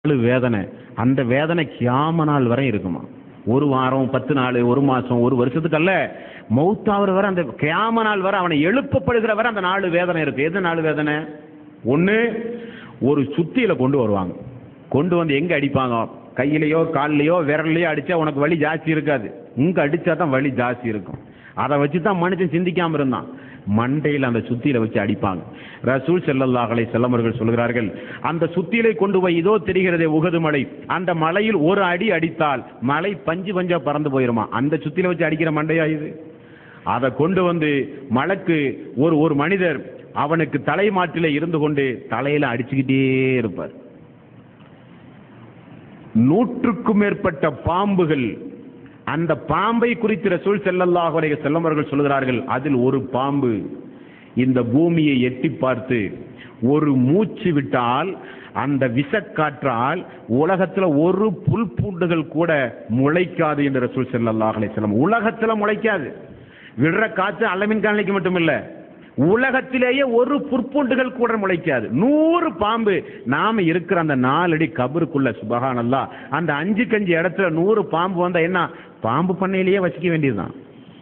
நாலு வேதனை அந்த வேதனை கியாம நாள் வரை இருக்குமா ஒரு வாரம் பத்து நாள் ஒரு மாசம் ஒரு வருஷத்துக்கு அல்ல மௌத்தாவர் வரை அந்த கியாம நாள் வரை அவனை எழுப்பப்படுகிற வரை அந்த நாலு வேதனை இருக்கு எது நாலு வேதனை ஒன்று ஒரு சுத்தியில கொண்டு வருவாங்க கொண்டு வந்து எங்க அடிப்பாங்க கையிலையோ கால்லையோ விரல்லையோ அடிச்சா உனக்கு வலி ஜாஸ்தி இருக்காது இங்க அடிச்சா தான் வலி ஜாஸ்தி இருக்கும் அதை வச்சு தான் மனுஷன் சிந்திக்காம இருந்தான் மண்டையில் அந்த சுத்தியில வச்சு அடிப்பாங்க ரசூல் ஸல்லல்லாஹு அலைஹி வஸல்லம் அவர்கள் சொல்கிறார்கள் அந்த சுத்தியிலை கொண்டு போய் இதோ தெரிகிறதே உகது மலை அந்த மலையில் ஒரு அடி அடித்தால் மலை பஞ்சு பஞ்சா பறந்து போயிருமா அந்த சுத்தியில வச்சு அடிக்கிற மண்டையா இது அதை கொண்டு வந்து மலைக்கு ஒரு ஒரு மனிதர் அவனுக்கு தலை மாட்டில இருந்து கொண்டு தலையில அடிச்சுக்கிட்டே இருப்பார் நூற்றுக்கும் மேற்பட்ட பாம்புகள் அந்த பாம்பை குறித்து ரசூல் ஸல்லல்லாஹு அலைஹி வஸல்லம் அவர்கள் சொல்கிறார்கள் அதில் ஒரு பாம்பு இந்த பூமியை எட்டி பார்த்து ஒரு மூச்சு விட்டால் அந்த விஷக்காற்றால் உலகத்துல ஒரு புல் பூண்டுகள் கூட முளைக்காது என்று ரசூல் ஸல்லல்லாஹு அலைஹி வஸல்லம் உலகத்துல முளைக்காது விடுற காற்று அல்லமின் காலனிக்கு மட்டும் இல்ல உலகத்திலேயே ஒரு புற்பூண்டுகள் கூட முளைக்காது நூறு பாம்பு நாம இருக்கிற அந்த நாலடி கபருக்குள்ள சுபஹானல்லா அந்த அஞ்சு கஞ்சி இடத்துல நூறு பாம்பு வந்தா என்ன பாம்பு பண்ணையிலேயே வசிக்க வேண்டியதுதான்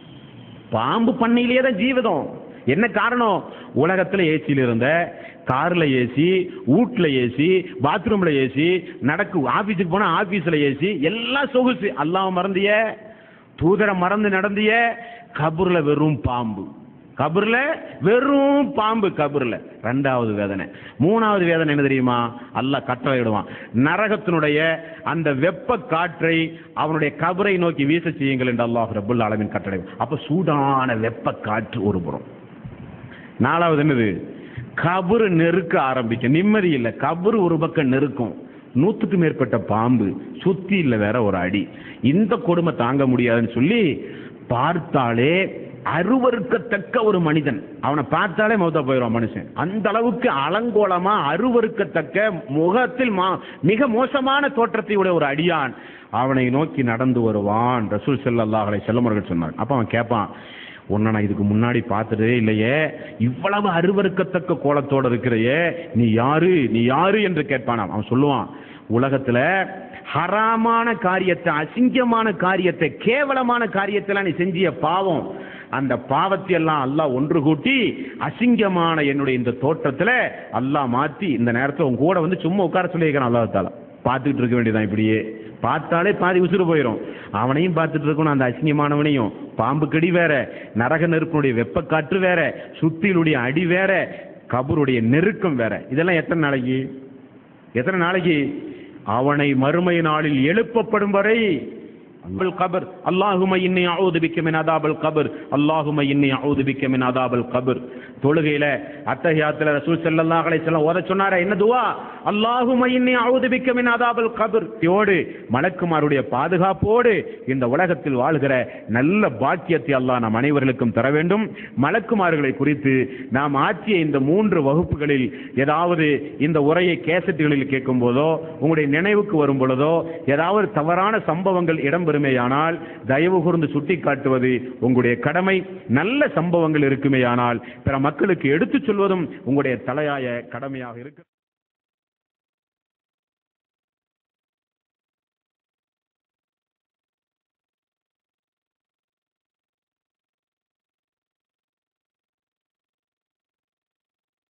பாம்பு பண்ணையிலேயே தான் ஜீவிதம் என்ன காரணம் உலகத்துல ஏசியில் இருந்த கார்ல ஏசி வீட்ல ஏசி பாத்ரூம்ல ஏசி நடக்கு ஆபீஸுக்கு போனா ஆபீஸ்ல ஏசி எல்லாம் சொகுசு அல்லாஹ் மறந்திய தூதரை மறந்து நடந்திய கபூர்ல வெறும் பாம்பு கபர்ல வெறும் பாம்பு கபர்ல ரெண்டாவது வேதனை மூணாவது வேதனை என்ன தெரியுமா அல்லாஹ் கட்டளையிடுவான் நரகத்தினுடைய அந்த வெப்ப காற்றை அவனுடைய கபரை நோக்கி வீச செய்யுங்கள் என்று அல்லாஹ் ரபுல் அளவின் கட்டளை அப்ப சூடான வெப்ப காற்று ஒரு புறம் நாலாவது என்னது கபரு நெருக்க ஆரம்பிக்கும் நிம்மதி இல்லை கபரு ஒரு பக்கம் நெருக்கும் நூத்துக்கு மேற்பட்ட பாம்பு சுத்தி இல்ல வேற ஒரு அடி இந்த கொடுமை தாங்க முடியாதுன்னு சொல்லி பார்த்தாலே அருவருக்கத்தக்க ஒரு மனிதன் அவனை பார்த்தாலே மௌத்தா போயிடுவான் மனுஷன் அந்த அளவுக்கு அலங்கோலமா அருவருக்கத்தக்க முகத்தில் மா- மிக மோசமான தோற்றத்தை உடைய ஒரு அடியான் அவனை நோக்கி நடந்து வருவான் ரசூல் ஸல்லல்லாஹு அலைஹி வஸல்லம் அவர்கள் சொன்னார் அப்ப அவன் கேட்பான் உன்னை நான் இதுக்கு முன்னாடி பார்த்ததே இல்லையே இவ்வளவு அருவருக்கத்தக்க கோலத்தோட இருக்கிறையே நீ யாரு நீ யாரு என்று கேட்பானாம் அவன் சொல்லுவான் உலகத்துல ஹராமான காரியத்தை அசிங்கமான காரியத்தை கேவலமான காரியத்தெல்லாம் நீ செஞ்சிய பாவம் அந்த பாவத்தை எல்லாம் அல்லாஹ் ஒன்று கூட்டி அசிங்கமான என்னுடைய இந்த தோற்றத்துல அல்லாஹ் மாத்தி இந்த நேரத்துல உன் கூட வந்து சும்மா உட்கார சொல்லியிருக்கான் அல்லாஹ் தாலா பார்த்துக்கிட்டு இருக்க வேண்டியதான் இப்படியே பார்த்தாலே பாதி உசுறு போயிடும் அவனையும் பார்த்துட்டு இருக்கணும் அந்த அசிங்கமானவனையும் பாம்பு கடி வேற நரக நெருப்பினுடைய வெப்பக்காற்று வேற சுத்தியிலுடைய அடி வேற கபருடைய நெருக்கம் வேற இதெல்லாம் எத்தனை நாளைக்கு எத்தனை நாளைக்கு அவனை மறுமை நாளில் எழுப்பப்படும் வரை அல் கபர் அல்லாஹும இன்னி அவுது பிக்க மின் அதாபல் கபர் அல்லாஹும இன்னி அவுது பிக்க மின் அதாபல் கபர் தொழுகையில அத்தஹியாத்துல ரசூல் ஸல்லல்லாஹு அலைஹி வஸல்லம் ஓத சொன்னாரே என்ன துவா அல்லாஹும இன்னி அவுது பிக்க மின் அதாபல் கபர் யோடு மலக்குமாருடைய பாதுகாப்போடு இந்த உலகத்தில் வாழ்கிற நல்ல பாக்கியத்தை அல்லாஹ் நம் அனைவர்களுக்கும் தர வேண்டும் மலக்குமார்களை குறித்து நாம் ஆற்றிய இந்த மூன்று வகுப்புகளில் ஏதாவது இந்த உரையை கேசட்டுகளில் கேட்கும் போதோ உங்களுடைய நினைவுக்கு வரும் பொழுதோ ஏதாவது தவறான சம்பவங்கள் இடம்பெறுமேயானால் தயவு கூர்ந்து சுட்டி காட்டுவது உங்களுடைய கடமை நல்ல சம்பவங்கள் இருக்குமேயானால் பிற மக்களுக்கு எடுத்துச் சொல்வதும் உங்களுடைய தலையாய கடமையாக இருக்கு